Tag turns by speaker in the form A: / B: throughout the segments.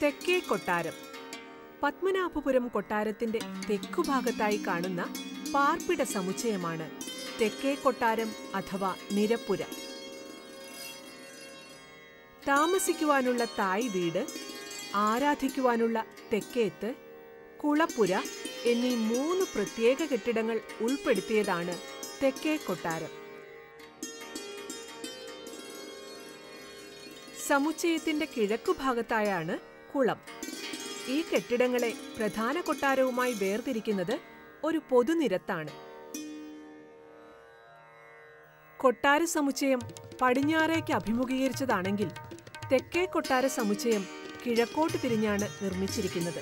A: തെക്കേ കൊട്ടാരം പത്മനാഭപുരം കൊട്ടാരത്തിന്റെ തെക്കുഭാഗത്തായി കാണുന്ന പാർപ്പിട സമുച്ചയമാണ് തെക്കേ കൊട്ടാരം അഥവാ നിരപ്പുര താമസിക്കുവാനുള്ള തായ് വീട് ആരാധിക്കുവാനുള്ള തെക്കേത്ത് കുളപ്പുര എന്നീ മൂന്ന് പ്രത്യേക കെട്ടിടങ്ങൾ ഉൾപ്പെടുത്തിയതാണ് തെക്കേ കൊട്ടാരം സമുച്ചയത്തിന്റെ കിഴക്കുഭാഗത്തായാണ് കുളം ഈ കെട്ടിടങ്ങളെ പ്രധാന കൊട്ടാരവുമായി വേർതിരിക്കുന്നത് ഒരു പൊതുനിരത്താണ് കൊട്ടാര സമുച്ചയം പടിഞ്ഞാറേക്ക് അഭിമുഖീകരിച്ചതാണെങ്കിൽ തെക്കേ കൊട്ടാര സമുച്ചയം കിഴക്കോട്ട് തിരിഞ്ഞാണ് നിർമ്മിച്ചിരിക്കുന്നത്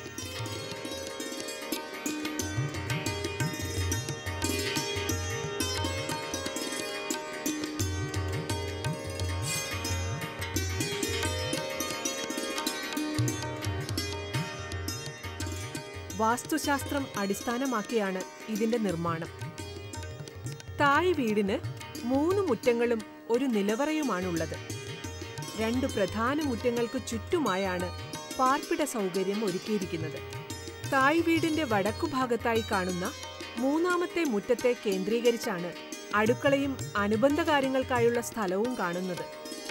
A: വാസ്തുശാസ്ത്രം അടിസ്ഥാനമാക്കിയാണ് ഇതിന്റെ നിർമ്മാണം തായ് വീടിന് മൂന്ന് മുറ്റങ്ങളും ഒരു നിലവറയുമാണുള്ളത് രണ്ട് പ്രധാന മുറ്റങ്ങൾക്ക് ചുറ്റുമായാണ് പാർപ്പിട സൗകര്യം ഒരുക്കിയിരിക്കുന്നത് തായ് വീടിന്റെ വടക്കുഭാഗത്തായി കാണുന്ന മൂന്നാമത്തെ മുറ്റത്തെ കേന്ദ്രീകരിച്ചാണ് അടുക്കളയും അനുബന്ധ കാര്യങ്ങൾക്കായുള്ള സ്ഥലവും കാണുന്നത്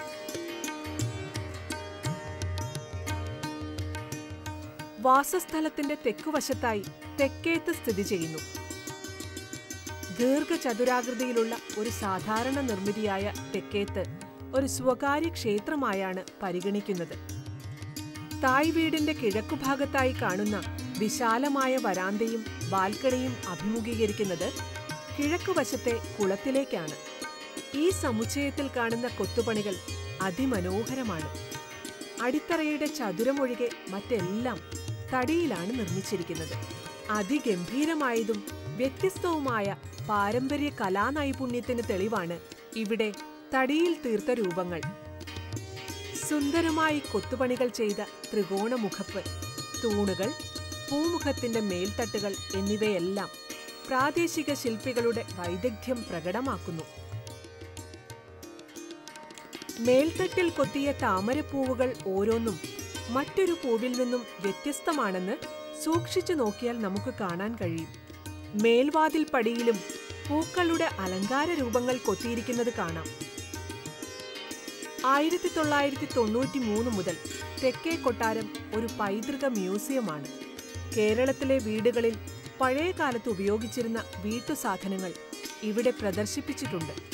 A: വാസസ്ഥലത്തിന്റെ തെക്കുവശത്തായി തെക്കേത്ത് സ്ഥിതി ചെയ്യുന്നു ദീർഘചതുരാകൃതിയിലുള്ള ഒരു സാധാരണ നിർമ്മിതിയായ തെക്കേത്ത് ഒരു സ്വകാര്യ ക്ഷേത്രമായാണ് പരിഗണിക്കുന്നത് തായ് വീടിന്റെ കിഴക്കുഭാഗത്തായി കാണുന്ന വിശാലമായ വരാന്തയും ബാൽക്കണിയും അഭിമുഖീകരിക്കുന്നത് കിഴക്കുവശത്തെ കുളത്തിലേക്കാണ് ഈ സമുച്ചയത്തിൽ കാണുന്ന കൊത്തുപണികൾ അതിമനോഹരമാണ് അടിത്തറയുടെ ചതുരമൊഴികെ മറ്റെല്ലാം തടിയിലാണ് നിർമ്മിച്ചിരിക്കുന്നത് അതിഗംഭീരമായതും വ്യത്യസ്തവുമായ പാരമ്പര്യ കലാനൈപുണ്യത്തിന് തെളിവാണ് ഇവിടെ തടിയിൽ തീർത്ത രൂപങ്ങൾ സുന്ദരമായി കൊത്തുപണികൾ ചെയ്ത ത്രികോണമുഖപ്പ് തൂണുകൾ പൂമുഖത്തിന്റെ മേൽത്തട്ടുകൾ എന്നിവയെല്ലാം പ്രാദേശിക ശില്പികളുടെ വൈദഗ്ധ്യം പ്രകടമാക്കുന്നു മേൽത്തട്ടിൽ കൊത്തിയ താമരപ്പൂവുകൾ ഓരോന്നും മറ്റൊരു പൂവിൽ നിന്നും വ്യത്യസ്തമാണെന്ന് സൂക്ഷിച്ചു നോക്കിയാൽ നമുക്ക് കാണാൻ കഴിയും മേൽവാതിൽ പടിയിലും പൂക്കളുടെ അലങ്കാര രൂപങ്ങൾ കൊത്തിയിരിക്കുന്നത് കാണാം ആയിരത്തി തൊള്ളായിരത്തി തൊണ്ണൂറ്റി മൂന്ന് മുതൽ തെക്കേ കൊട്ടാരം ഒരു പൈതൃക മ്യൂസിയമാണ് കേരളത്തിലെ വീടുകളിൽ പഴയ കാലത്ത് ഉപയോഗിച്ചിരുന്ന വീട്ടുസാധനങ്ങൾ ഇവിടെ പ്രദർശിപ്പിച്ചിട്ടുണ്ട്